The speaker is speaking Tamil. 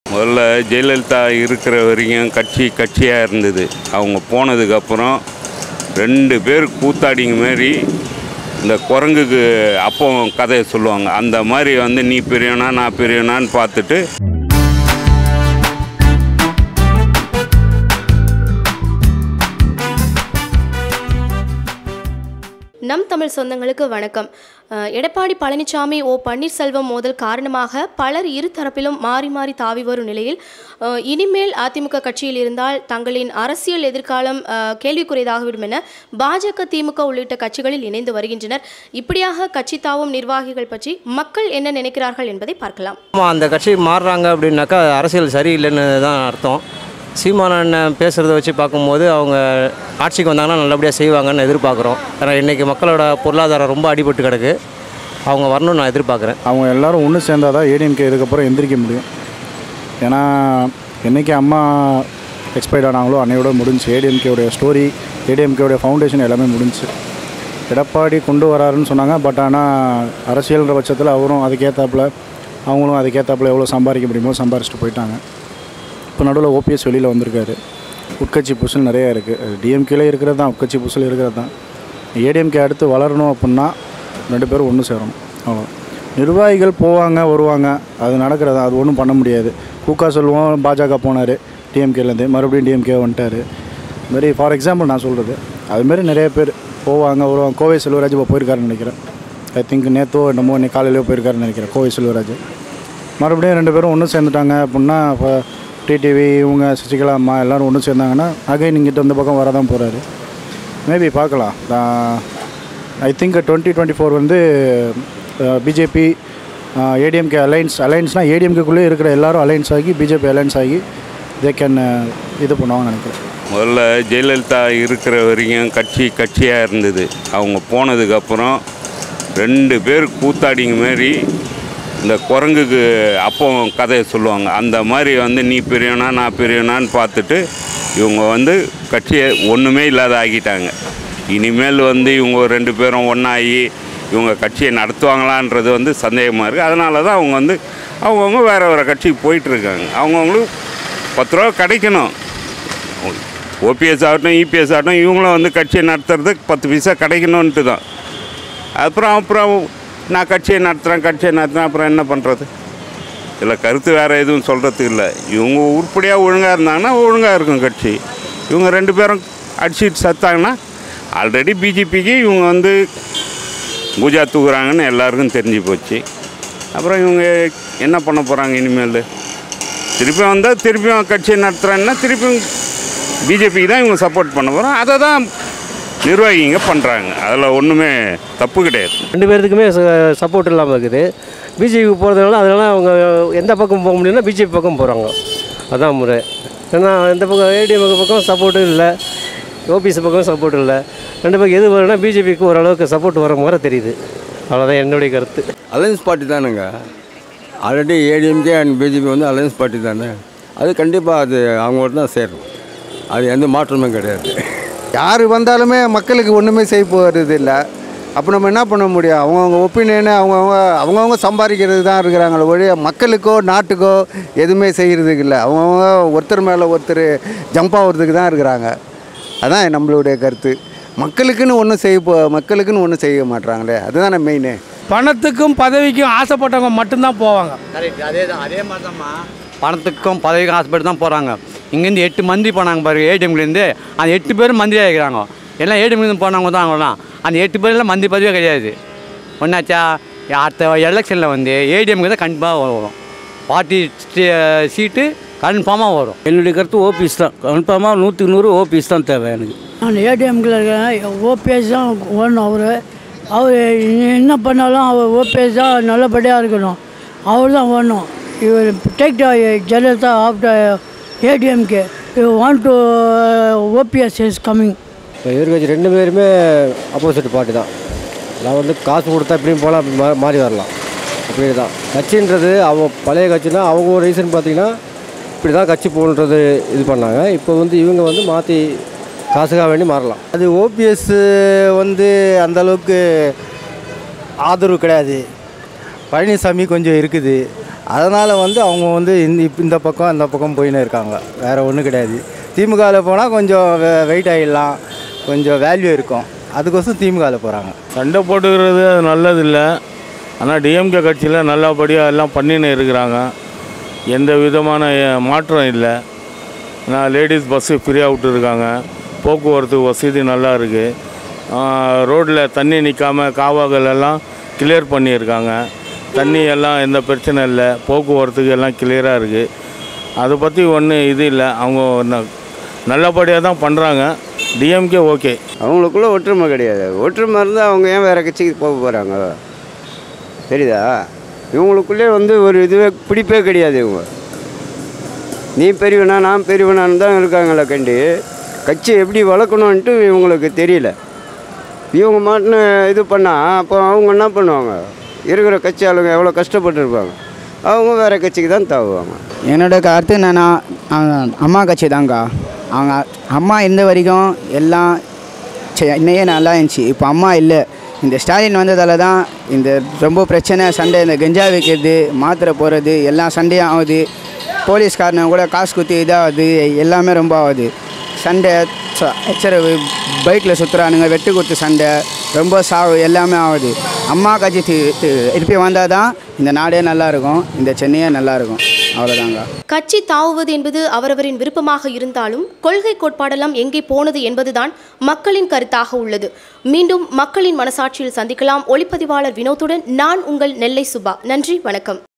முதல்ல ஜெயலலிதா இருக்கிற வரைக்கும் கட்சி கட்சியாக இருந்தது அவங்க போனதுக்கப்புறம் ரெண்டு பேர் கூத்தாடிங்க மாதிரி இந்த குரங்குக்கு அப்போ கதையை சொல்லுவாங்க அந்த மாதிரி வந்து நீ பெரியவனா நான் பெரியவனான்னு பார்த்துட்டு நம் தமிழ் சொந்தங்களுக்கு வணக்கம் அஹ், எடப்பாடி பழனிசாமி ஓ பன்னீர்செல்வம் மோதல் காரணமாக பலர் இரு தரப்பிலும் மாறி மாறி தாவி வரும் நிலையில் அஹ், இனிமேல் அதிமுக கட்சியில் இருந்தால் தங்களின் அரசியல் எதிர்காலம் அஹ், கேள்விக்குரியதாகிவிடும் என பாஜக திமுக உள்ளிட்ட கட்சிகளில் இணைந்து வருகின்றனர் இப்படியாக கட்சி தாவும் நிர்வாகிகள் பற்றி மக்கள் என்ன நினைக்கிறார்கள் என்பதை பார்க்கலாம் ஆமாம் அந்த கட்சி மாறுறாங்க அப்படின்னாக்கா அரசியல் சரியில்லைன்னு தான் அர்த்தம் சீமான் அண்ணன் பேசுகிறத வச்சு பார்க்கும்போது அவங்க ஆட்சிக்கு வந்தாங்கன்னா நல்லபடியாக செய்வாங்கன்னு எதிர்பார்க்குறோம் ஏன்னா இன்றைக்கி மக்களோட பொருளாதாரம் ரொம்ப அடிபட்டு கிடக்கு அவங்க வரணும்னு நான் எதிர்பார்க்குறேன் அவங்க எல்லாரும் ஒன்று சேர்ந்தால் தான் ஏடிஎம்கே இதுக்கப்புறம் எந்திரிக்க முடியும் ஏன்னா என்றைக்கு அம்மா எக்ஸ்பைர்ட் ஆனாங்களோ அன்னையோட முடிஞ்சு ஏடிஎம்கேவுடைய ஸ்டோரி ஏடிஎம்கேவுடைய ஃபவுண்டேஷன் எல்லாமே முடிஞ்சு எடப்பாடி கொண்டு வராருன்னு சொன்னாங்க பட் ஆனால் அரசியல்ன்ற பட்சத்தில் அவரும் அதுக்கேற்றாப்புல அவங்களும் அதுக்கேற்றாப்புல எவ்வளோ சம்பாதிக்க முடியுமோ சம்பாரிச்சிட்டு போயிட்டாங்க இப்போ நடுவில் ஓபிஎஸ் வெளியில் வந்திருக்காரு உட்கட்சி புசல் நிறையா இருக்குது டிஎம்கேல இருக்கிறது தான் உட்கட்சி புசல் இருக்கிறது தான் ஏடிஎம்கே அடுத்து வளரணும் அப்படின்னா ரெண்டு பேரும் ஒன்று சேரணும் அவ்வளோ நிர்வாகிகள் போவாங்க வருவாங்க அது நடக்கிறதா அது ஒன்றும் பண்ண முடியாது கூக்கா சொல்லுவோம் பாஜக போனார் டிஎம்கேலேருந்து மறுபடியும் டிஎம்கே வந்துட்டார் இது மாதிரி ஃபார் எக்ஸாம்பிள் நான் சொல்கிறது அதுமாரி நிறைய பேர் போவாங்க வருவாங்க கோவை செல்வராஜ் இப்போ போயிருக்காருன்னு நினைக்கிறேன் ஐ திங்க் நேத்தோ என்னமோ இன்னைக்கு காலையிலேயோ போயிருக்காருன்னு நினைக்கிறேன் கோவை செல்வராஜ் மறுபடியும் ரெண்டு பேரும் ஒன்று சேர்ந்துட்டாங்க அப்படின்னா இப்போ டிடிவி இவங்க சசிகலா அம்மா எல்லோரும் ஒன்று சேர்ந்தாங்கன்னா அகைன் இங்கிட்ட இந்த பக்கம் வரதான் போகிறாரு மேபி பார்க்கலாம் I think twenty twenty four வந்து பிஜேபி ஏடிஎம்கே அலைன்ஸ் அலைன்ஸ்னால் ஏடிஎம்கேக்குள்ளே இருக்கிற எல்லாரும் அலைன்ஸ் ஆகி பிஜேபி அலைன்ஸ் ஆகி தே கேன் இது பண்ணுவாங்கன்னு நினைக்கிறேன் முதல்ல ஜெயலலிதா இருக்கிற வரைக்கும் கட்சி கட்சியாக இருந்தது அவங்க போனதுக்கப்புறம் ரெண்டு பேர் கூத்தாடிங்க மாதிரி இந்த குரங்குக்கு அப்போ கதையை சொல்லுவாங்க அந்த மாதிரி வந்து நீ பெரியவனா நான் பெரியவனான்னு பார்த்துட்டு இவங்க வந்து கட்சியை ஒன்றுமே இல்லாத ஆக்கிட்டாங்க இனிமேல் வந்து இவங்க ரெண்டு பேரும் ஒன்றாகி இவங்க கட்சியை நடத்துவாங்களான்றது வந்து சந்தேகமாக இருக்குது அதனால தான் அவங்க வந்து அவங்கவுங்க வேறு வேறு கட்சிக்கு போயிட்டுருக்காங்க அவங்கவுங்களுக்கு பத்து ரூபா கிடைக்கணும் ஓபிஎஸ் ஆகட்டும் இபிஎஸ் ஆகட்டும் இவங்களும் வந்து கட்சியை நடத்துறதுக்கு பத்து பைசா கிடைக்கணுன்ட்டு தான் அப்புறம் அப்புறம் நான் கட்சியை நடத்துகிறேன் கட்சியை நடத்துகிறேன் அப்புறம் என்ன பண்ணுறது இதில் கருத்து வேறு எதுவும் சொல்கிறதுக்கு இல்லை இவங்க உருப்படியாக ஒழுங்காக இருந்தாங்கன்னா ஒழுங்காக இருக்கும் கட்சி இவங்க ரெண்டு பேரும் அடிச்சிட்டு சத்தாங்கன்னா ஆல்ரெடி பிஜேபிக்கு இவங்க வந்து பூஜா தூக்குறாங்கன்னு எல்லாருக்கும் தெரிஞ்சு போச்சு அப்புறம் இவங்க என்ன பண்ண போகிறாங்க இனிமேல் திருப்பியும் வந்தால் திருப்பியும் கட்சியை நடத்துகிறாங்கன்னா திருப்பியும் பிஜேபிக்கு தான் இவங்க சப்போர்ட் பண்ண போகிறோம் அதை தான் நிர்வாகிங்க பண்ணுறாங்க அதில் ஒன்றுமே தப்பு கிடையாது ரெண்டு பேர்த்துக்குமே சப்போர்ட் இல்லாமல் இருக்குது பிஜேபி போகிறதுனால அதனால அவங்க எந்த பக்கம் போக முடியும்னா பிஜேபி பக்கம் போகிறாங்க அதான் முறை ஏன்னா இந்த பக்கம் ஏடிஎம் பக்கம் சப்போர்ட்டும் இல்லை ஓபிஎஸ் பக்கம் சப்போர்ட் இல்லை ரெண்டு பக்கம் எது வரும்னா பிஜேபிக்கு ஓரளவுக்கு சப்போர்ட் வர மாதிரி தெரியுது அவ்வளோதான் என்னுடைய கருத்து அலையன்ஸ் பார்ட்டி தானுங்க ஆல்ரெடி ஏடிஎம்கே அண்ட் பிஜேபி வந்து அலையன்ஸ் பார்ட்டி தானே அது கண்டிப்பாக அது அவங்களோட தான் சேரும் அது எந்த மாற்றமும் கிடையாது யார் வந்தாலுமே மக்களுக்கு ஒன்றுமே செய்ய போகிறது இல்லை அப்போ நம்ம என்ன பண்ண முடியும் அவங்கவுங்க ஒப்பீனியனு அவங்கவுங்க அவங்கவுங்க சம்பாதிக்கிறது தான் இருக்கிறாங்களே ஒழிய மக்களுக்கோ நாட்டுக்கோ எதுவுமே செய்கிறதுக்கு இல்லை அவங்கவுங்க ஒருத்தர் மேலே ஒருத்தர் ஜம்ப் ஆகிறதுக்கு தான் இருக்கிறாங்க அதான் நம்மளுடைய கருத்து மக்களுக்குன்னு ஒன்றும் செய்ய போ மக்களுக்குன்னு ஒன்றும் செய்ய மாட்றாங்களே அதுதானே மெயினு பணத்துக்கும் பதவிக்கும் ஆசைப்பட்டவங்க மட்டும்தான் போவாங்க கரெக்ட் அதே தான் அதே மாதிரி தான்மா பணத்துக்கும் பதவிக்கும் ஆசைப்பட்டு தான் போகிறாங்க இங்கேருந்து எட்டு மந்திரி போனாங்க பாருங்க ஏடிஎம்லேருந்து அந்த எட்டு பேரும் மந்திரி ஆகிக்கிறாங்க எல்லாம் ஏடிஎம்லேருந்து போனவங்க தான் அவங்களாம் அந்த எட்டு பேர்லாம் மந்திரி பதவியே கிடையாது ஒன்றாச்சா அடுத்த எலெக்ஷனில் வந்து ஏடிஎம்க்கு தான் கண்டிப்பாக வரும் பார்ட்டி சீட்டு கன்ஃபார்மாக வரும் என்னுடைய கருத்து ஓபிஎஸ் தான் கன்ஃபார்மாக நூற்றுக்கு நூறு ஓபிஎஸ் தான் தேவை எனக்கு நான் ஏடிஎம்கில் இருக்கேன் ஓபிஎஸ் தான் ஓடணும் அவர் அவர் என்ன பண்ணாலும் அவர் ஓபிஎஸ் தான் நல்லபடியாக இருக்கணும் அவர் தான் ஓடணும் இவர் take Jayalalithaa after ADMK you want to OPS is coming இப்போ எதிர்கட்சி ரெண்டு பேருமே ஆப்போசிட் பார்ட்டி தான் நான் வந்து காசு கொடுத்தா எப்படியும் போகலாம் அப்படி மா- மாறி வரலாம் அப்படி தான் கட்சின்றது அவங்க பழைய கட்சினா அவங்க ஒரு ரீசன் பார்த்தீங்கன்னா இப்படி தான் கட்சி போகணுன்றது இது பண்ணாங்க இப்போ வந்து இவங்க வந்து மாற்றி காசுக்காக வேண்டி மாறலாம் அது ஓபிஎஸ் வந்து அந்த அளவுக்கு ஆதரவு கிடையாது பழனிசாமி கொஞ்சம் இருக்குது அதனால் வந்து அவங்க வந்து இந்த இப்ப இந்த பக்கம் அந்த பக்கம் போயின்னு இருக்காங்க வேறு ஒன்றும் கிடையாது திமுகவில் போனால் கொஞ்சம் வெயிட் ஆகிடலாம் கொஞ்சம் வேல்யூ இருக்கும் அதுக்கோசரம் திமுகவில் போகிறாங்க சண்டை போட்டுக்கிறது அது நல்லதில்லை ஆனால் டிஎம்கே கட்சியில் நல்லபடியாக எல்லாம் பண்ணின்னு இருக்கிறாங்க எந்த விதமான அஹ், மாற்றம் இல்லை நான் லேடிஸ் பஸ்ஸு ஃப்ரீயாக விட்டுருக்காங்க போக்குவரத்து வசதி நல்லா இருக்குது ரோட்டில் தண்ணி நிற்காம காவாகள் எல்லாம் கிளியர் பண்ணியிருக்காங்க தண்ணி எல்லாம் எந்த பிரச்சனை இல்லை போக்குவரத்துக்கு எல்லாம் கிளியராக இருக்குது அதை பற்றி ஒன்றும் இது இல்லை அவங்க ந- நல்லபடியாக தான் பண்ணுறாங்க டிஎம்கே ஓகே அவங்களுக்குள்ள ஒற்றுமை கிடையாது ஒற்றுமை இருந்தால் அவங்க ஏன் வேறு கட்சிக்கு போக போகிறாங்க தெரியுதா இவங்களுக்குள்ளே வந்து ஒரு இதுவே பிடிப்பே கிடையாது இவங்க நீ பெரியவனா நான் பெரியவனான்னு தான் இருக்காங்களே கண்டி கட்சி எப்படி வளர்க்கணுன்ட்டு இவங்களுக்கு தெரியல இவங்க மாட்டின இது பண்ணால் அப்போ அவங்க என்ன பண்ணுவாங்க இருக்கிற கட்சி ஆளுங்க எவ்வளோ கஷ்டப்பட்டுருப்பாங்க அவங்க வேறு கட்சிக்கு தான் தாவுவாங்க என்னோட கருத்து என்னன்னா அவங்க அம்மா கட்சி தாங்க்கா அவங்க அம்மா இருந்த வரைக்கும் எல்லாம் சே- இன்னையே நல்லா இருந்துச்சு இப்போ அம்மா இல்லை இந்த ஸ்டாலின் வந்ததால தான் இந்த ரொம்ப பிரச்சனை சண்டை இந்த கஞ்சா வைக்கிறது மாத்திரை போடுறது எல்லாம் சண்டையும் ஆகுது போலீஸ்காரனை கூட காசு குத்தி இதாகுது எல்லாமே ரொம்ப ஆகுது சண்டை ச- எச்சரவு பைக்கில் சுற்றுறானுங்க வெட்டு குத்து சண்டை ரொம்ப சாவு எல்லாமே ஆகுது அம்மா கட்சி தி- தி- திருப்பி வந்தால் தான் இந்த நாடே நல்லா இருக்கும் இந்த சென்னையே நல்லா இருக்கும் அவ்வளோதாங்க கட்சி தாவுவது என்பது அவரவரின் விருப்பமாக இருந்தாலும் கொள்கை கோட்பாடெல்லாம் எங்கே போனது என்பதுதான் மக்களின் கருத்தாக உள்ளது மீண்டும் மக்களின் மனசாட்சியில் சந்திக்கலாம் ஒளிப்பதிவாளர் வினோத்துடன் நான் உங்கள் நெல்லை சுபா நன்றி வணக்கம்